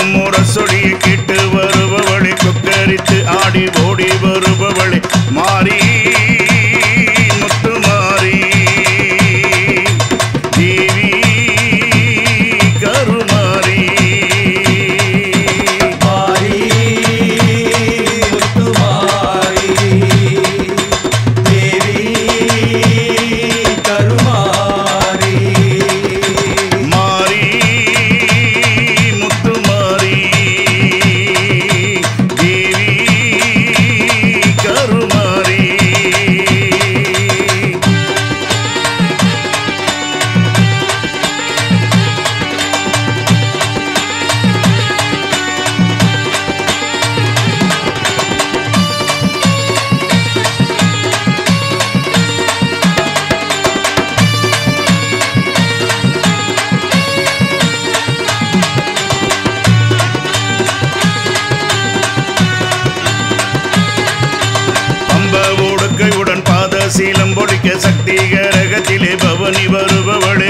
கொட்டும் முரசொலியை கேட்டு வருபவளை கொக்கரித்து ஆடி ஓடி வருபவளை மாறி முத்து மாறி தேவி கருமாரி மாரி முத்துமாரி தேவி கருமாரி மாறி முத்து மாறி தேவி கருமாரி பம்ப ஒடுக்கையுடன் பாத சீலம் பொடிக்க சக்தி கரகத்திலே பவனி வருபவளே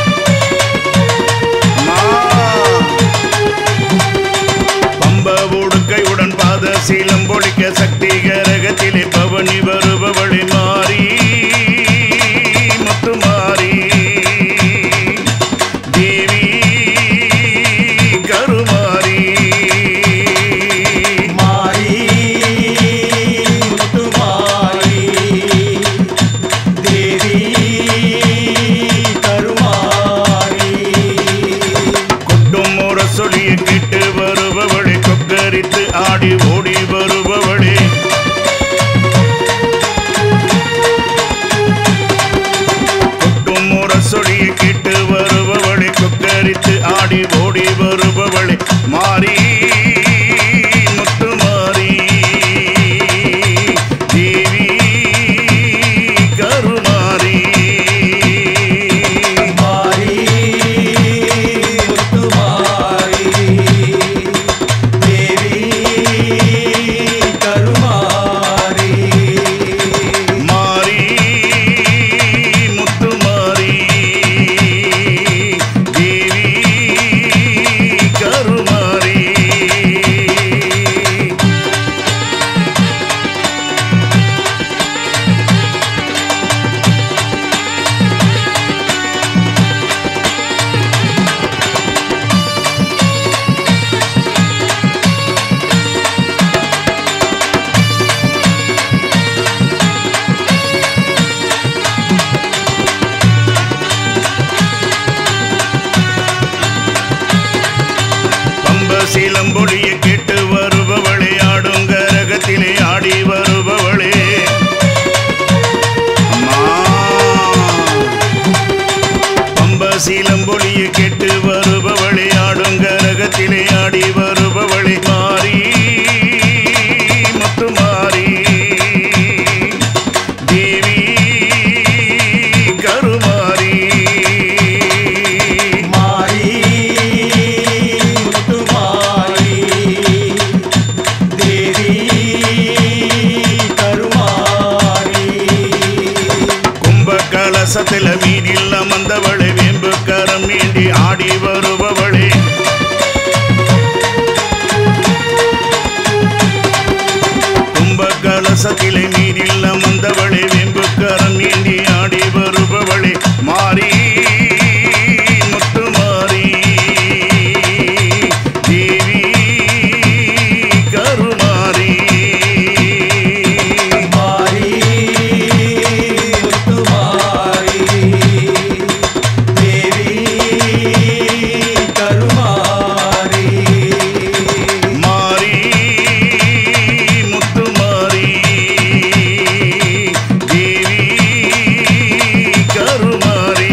மா. பம்ப ஒடுக்கையுடன் பாத சீலம் பொடிக்க சக்தி கரகத்திலே பவனி வருபவளே மாறி முத்து மாறி தேவி கருமாரி மாரி முத்துமாரி தேவி கருமாரி கொட்டும் முரசொலியை கேட்டு வருபவளே கொக்கரித்து ஆடி ஓடி வருபவளே கொட்டும் முரசொலியை கேட்டு வருபவளே கொக்கரித்து ஆடி ஓடி வருபவளே மாறி முத்து மாறி தேவி கருமாரி மாரி முத்துமாரி தேவி கருமாரி மாறி முத்து மாறி தேவி கருமாரி பம்ப சீலம்பொடியை கேட்டு வருபவளே ஆடும் கரகத்திலே ஆடி வருபவளே அம்மா. பம்ப சீலம்பொடியை கேட்டு வருபவளே ஆடும் கரகத்திலே ஆடி வருபவளே மாறி முத்து மாறி தேவி கருமாரி மாரி முத்துமாரி தேவி கருமாரி கும்ப கலசத்துல மீனில் அமர்ந்தவளே வேம்பு கரம் நீண்டி ஆடி வருபவளே கும்ப கலசத்திலே மீனில் அமர்ந்தவளே வேம்பு கரம் நீண்டி ஆடி வருபவளே மாறி முத்து மாறி தேவி கருமாரி மாரி முத்துமாரி தேவி கருமாரி மாறி முத்து மாறி தேவி கருமாரி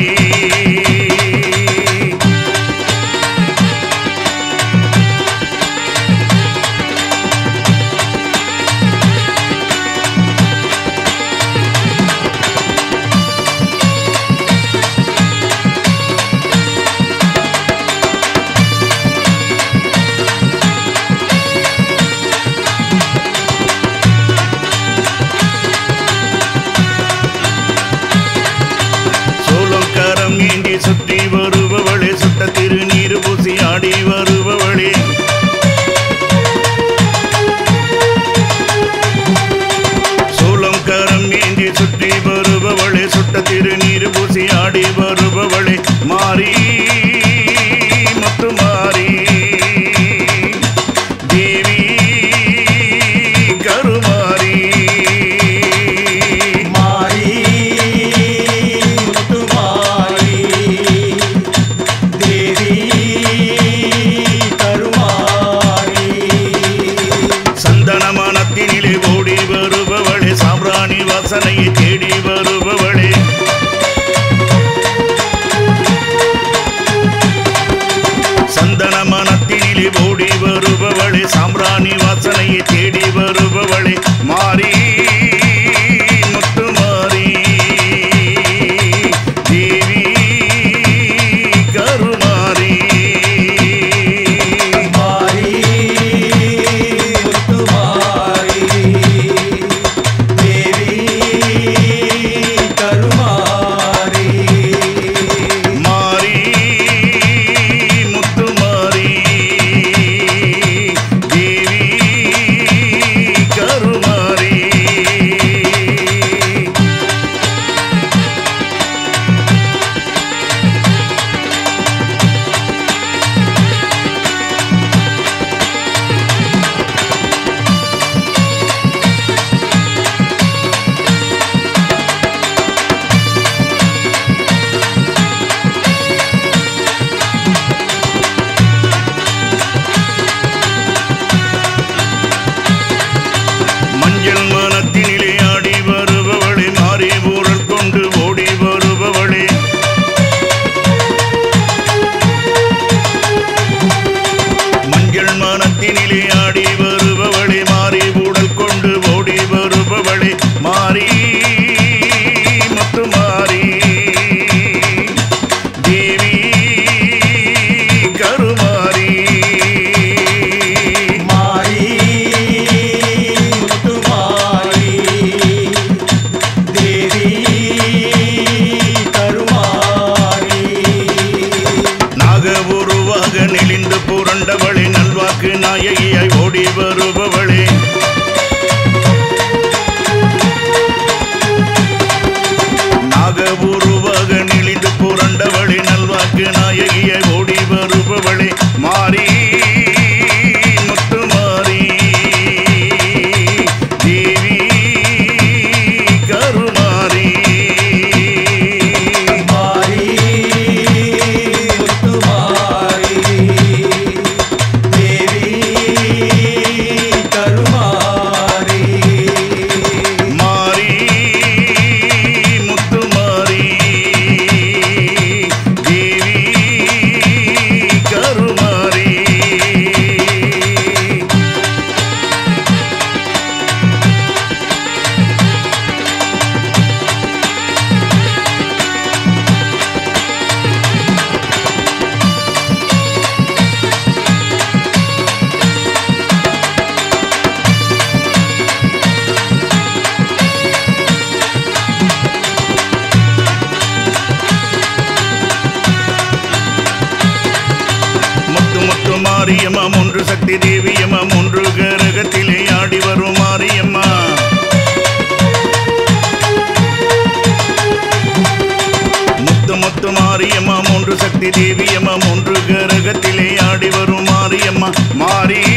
சோளம் கரம் ஏந்தி சுற்றி வருபவளே சுட்ட திருநீர் பூசி ஆடி வருபவளே வாசனையை தேடி வருபவளே சந்தன மனத்தினிலே ஓடி வருபவளே சாம்பிராணி வாசனையை தேடி வருபவளே மாறி முத்து மாறி தேவி கருமாரி மாரி முத்துமாரி தேவி கருமாரி மாறி முத்து மாறி தேவி கருமாரி மஞ்சள் மனத்தினிலே ஆடி வருபவளே மாறி ஊரல் கொண்டு ஓடி வருபவளே மஞ்சள் மனத்தினிலே ஆடி வருபவளே மாறி ஊடல் கொண்டு ஓடி வருபவளே மாறி முத்து மாறி தேவி கருமாரி மாரி முத்துமாரி தேவி கருமாரி நாக உருவாக நெளிந்து புரண்டவளே நல்வாக்கு நாயகியாய் ஓடி வருபவளே நாக உருவாக நெளிந்து புரண்டவளே நல்வாக்கு நாயகியாய் ஓடி வருபவளே மாறி முத்து மாறி தேவி கருமாரி மாரி முத்துமாரி தேவி கருமாரி மாறி முத்து மாறி தேவி கருமாரி முத்து முத்து மாரியம்மா ஒன்று சக்தி தேவியம்மா ஒன்று கரகத்திலே ஆடி வரும் மாரியம்மா முத்து முத்து மாரியம்மா ஒன்று சக்தி தேவியம்மா ஒன்று கரகத்திலே ஆடி வரும் மாரியம்மா மாறி